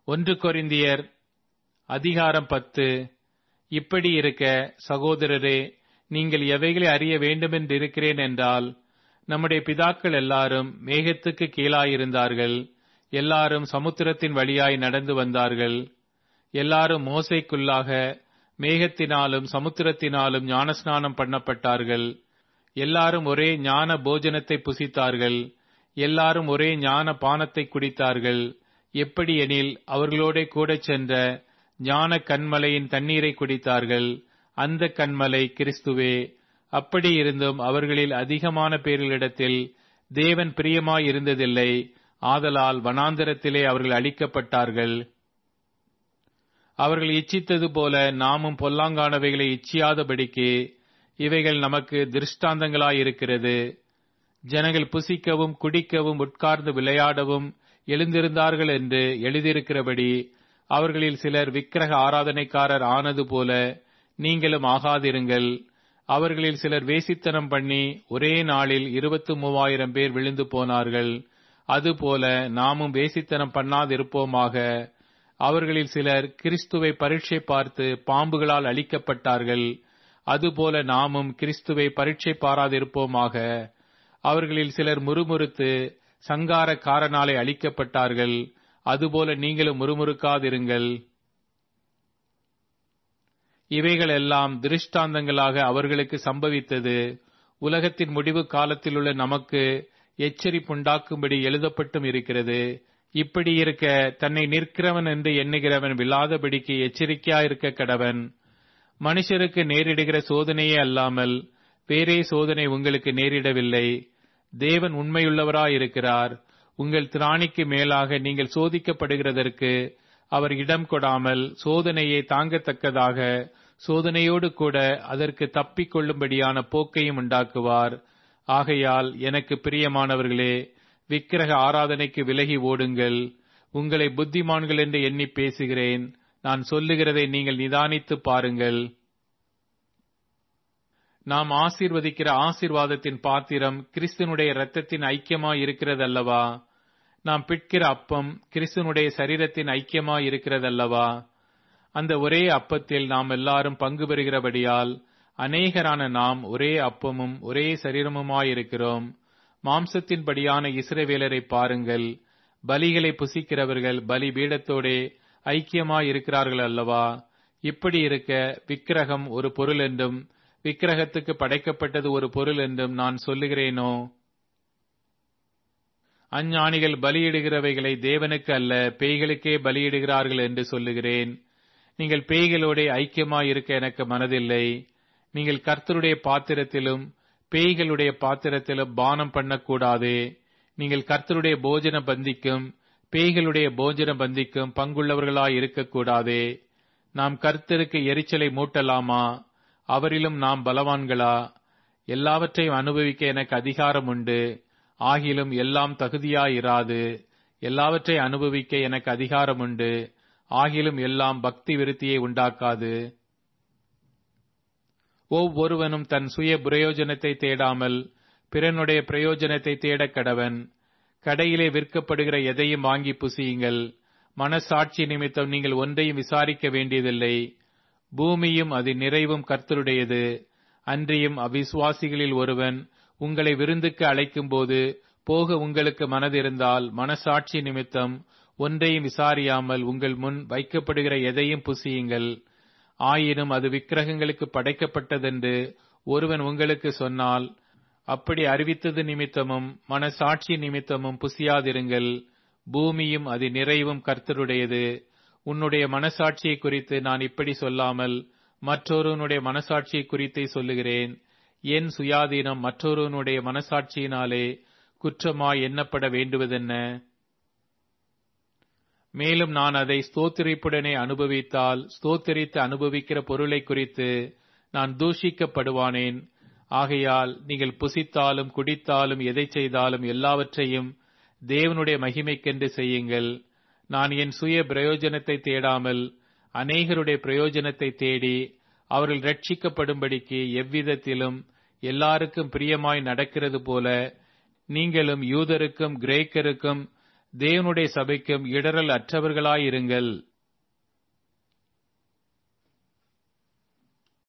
ஒன்று கொரிந்தியர் அதிகாரம் பத்து இப்படி இருக்க சகோதரரே நீங்கள் எவைகளை அறிய வேண்டுமென்றிருக்கிறேன் என்றால் நம்முடைய பிதாக்கள் எல்லாரும் மேகத்துக்கு கீழாயிருந்தார்கள் எல்லாரும் சமுத்திரத்தின் வழியாய் நடந்து வந்தார்கள் எல்லாரும் மோசைக்குள்ளாக மேகத்தினாலும் சமுத்திரத்தினாலும் ஞானஸ்நானம் பண்ணப்பட்டார்கள் எல்லாரும் ஒரே ஞான போஜனத்தை புசித்தார்கள் எல்லாரும் ஒரே ஞான பானத்தை குடித்தார்கள் எப்படி எனில் அவர்களோட கூட சென்ற ஞான கண்மலையின் தண்ணீரை குடித்தார்கள் அந்த கண்மலை கிறிஸ்துவே அப்படி இருந்தும் அவர்களில் அதிகமான பேர்களிடத்தில் தேவன் பிரியமாயிருந்ததில்லை ஆதலால் வனாந்தரத்திலே அவர்கள் அழிக்கப்பட்டார்கள் அவர்கள் இச்சித்தது போல நாமும் பொல்லாங்கானவைகளை இச்சியாதபடிக்கு இவைகள் நமக்கு திருஷ்டாந்தங்களாயிருக்கிறது ஜனங்கள் புசிக்கவும் குடிக்கவும் உட்கார்ந்து விளையாடவும் எழுந்திருந்தார்கள் என்று எழுதியிருக்கிறபடி அவர்களில் சிலர் விக்கிரக ஆராதனைக்காரர் ஆனது போல நீங்களும் ஆகாதிருங்கள் அவர்களில் சிலர் வேசித்தனம் பண்ணி ஒரே நாளில் இருபத்து மூவாயிரம் பேர் விழுந்து போனார்கள் அதுபோல நாமும் வேசித்தனம் பண்ணாதிருப்போமாக அவர்களில் சிலர் கிறிஸ்துவை பரீட்சை பார்த்து பாம்புகளால் அழிக்கப்பட்டார்கள் அதுபோல நாமும் கிறிஸ்துவை பரீட்சை பாராதிருப்போமாக அவர்களில் சிலர் முறுமுறுத்து சங்காரக்காரனாலே அழிக்கப்பட்டார்கள் அதுபோல நீங்களும் முறுமுறுக்காதிருங்கள் இவைகளெல்லாம் திருஷ்டாந்தங்களாக அவர்களுக்கு சம்பவித்தது உலகத்தின் முடிவு காலத்தில் உள்ள நமக்கு எச்சரிப்புண்டாக்கும்படி எழுதப்பட்டும் இருக்கிறது இப்படி இருக்க தன்னை நிற்கிறவன் என்று எண்ணுகிறவன் விழாதபடிக்கு எச்சரிக்கையாயிருக்க கடவன் மனுஷருக்கு நேரிடுகிற சோதனையே அல்லாமல் வேறே சோதனை உங்களுக்கு நேரிடவில்லை தேவன் உண்மையுள்ளவராயிருக்கிறார் உங்கள் திராணிக்கு மேலாக நீங்கள் சோதிக்கப்படுகிறதற்கு அவர் இடம் கொடாமல் சோதனையை தாங்கத்தக்கதாக சோதனையோடு கூட அதற்கு தப்பிக் கொள்ளும்படியான போக்கையும் உண்டாக்குவார் ஆகையால் எனக்கு பிரியமானவர்களே விக்கிரக ஆராதனைக்கு விலகி ஓடுங்கள் உங்களை புத்திமான்கள் என்று எண்ணி பேசுகிறேன் நான் சொல்லுகிறதை நீங்கள் நிதானித்து பாருங்கள் நாம் ஆசீர்வதிக்கிற ஆசீர்வாதத்தின் பாத்திரம் கிறிஸ்தனுடைய இரத்தத்தின் ஐக்கியமாய் இருக்கிறதல்லவா நாம் பிட்கிற அப்பம் கிறிஸ்தனுடைய சரீரத்தின் ஐக்கியமாய் இருக்கிறதல்லவா அந்த ஒரே அப்பத்தில் நாம் எல்லாரும் பங்கு பெறுகிறபடியால் அநேகரான நாம் ஒரே அப்பமும் ஒரே சரீரமுமாயிருக்கிறோம் மாம்சத்தின்படியான இஸ்ரவேலரை பாருங்கள் பலிகளை புசிக்கிறவர்கள் பலி பீடத்தோடே ஐக்கியமாயிருக்கிறார்கள் அல்லவா இப்படி இருக்க விக்கிரகம் ஒரு பொருள் என்றும் விக்கிரகத்துக்கு படைக்கப்பட்டது ஒரு பொருள் என்றும் நான் சொல்லுகிறேனோ அஞ்ஞானிகள் பலியிடுகிறவைகளை தேவனுக்கு அல்ல பேய்களுக்கே பலியிடுகிறார்கள் என்று சொல்லுகிறேன் நீங்கள் பேய்களோட ஐக்கியமாயிருக்க எனக்கு மனதில்லை நீங்கள் கர்த்தருடைய பாத்திரத்திலும் பேய்களுடைய பாத்திரத்திலும் பானம் பண்ணக்கூடாதே நீங்கள் கர்த்தருடைய போஜன பந்திக்கும் பேய்களுடைய போஜன பந்திக்கும் பங்குள்ளவர்களாய் இருக்கக்கூடாதே நாம் கர்த்தருக்கு எரிச்சலை மூட்டலாமா அவரிலும் நாம் பலவான்களா எல்லாவற்றையும் அனுபவிக்க எனக்கு அதிகாரம் உண்டு ஆகிலும் எல்லாம் தகுதியாயிராது எல்லாவற்றை அனுபவிக்க எனக்கு அதிகாரம் உண்டு ஆகிலும் எல்லாம் பக்தி விருத்தியை உண்டாக்காது ஒவ்வொருவனும் தன் சுய பிரயோஜனத்தை தேடாமல் பிறனுடைய பிரயோஜனத்தை தேடக் கடவன் கடையிலே விற்கப்படுகிற எதையும் வாங்கி புசியுங்கள் மனசாட்சி நிமித்தம் நீங்கள் ஒன்றையும் விசாரிக்க வேண்டியதில்லை பூமியும் அது நிறைவும் கர்த்தருடையது அன்றியும் அவிசுவாசிகளில் ஒருவன் உங்களை விருந்துக்கு அழைக்கும்போது போக உங்களுக்கு மனதிருந்தால் மனசாட்சி நிமித்தம் ஒன்றையும் விசாரியாமல் உங்கள் முன் வைக்கப்படுகிற எதையும் புசியுங்கள் ஆயினும் அது விக்கிரகங்களுக்கு படைக்கப்பட்டதென்று ஒருவன் உங்களுக்கு சொன்னால் அப்படி அறிவித்தது நிமித்தமும் மனசாட்சி நிமித்தமும் புசியாதிருங்கள் பூமியும் அது நிறைவும் கர்த்தருடையது உன்னுடைய மனசாட்சியை குறித்து நான் இப்படி சொல்லாமல் மற்றொருவனுடைய மனசாட்சியை குறித்தே சொல்லுகிறேன் என் சுயாதீனம் மற்றொருவனுடைய மனசாட்சியினாலே குற்றமாய் எண்ணப்பட வேண்டுவதென்ன மேலும் நான் அதை ஸ்தோத்திரிப்புடனே அனுபவித்தால் ஸ்தோத்திரித்து அனுபவிக்கிற பொருளை குறித்து நான் தூஷிக்கப்படுவானேன் ஆகையால் நீங்கள் புசித்தாலும் குடித்தாலும் எதை செய்தாலும் எல்லாவற்றையும் தேவனுடைய மகிமைக்கென்று செய்யுங்கள் நான் என் சுய பிரயோஜனத்தை தேடாமல் அநேகருடைய பிரயோஜனத்தை தேடி அவர்கள் ரட்சிக்கப்படும்படிக்கு எவ்விதத்திலும் எல்லாருக்கும் பிரியமாய் நடக்கிறது போல நீங்களும் யூதருக்கும் கிரேக்கருக்கும் தேவனுடைய சபைக்கும் இடரல் அற்றவர்களாயிருங்கள்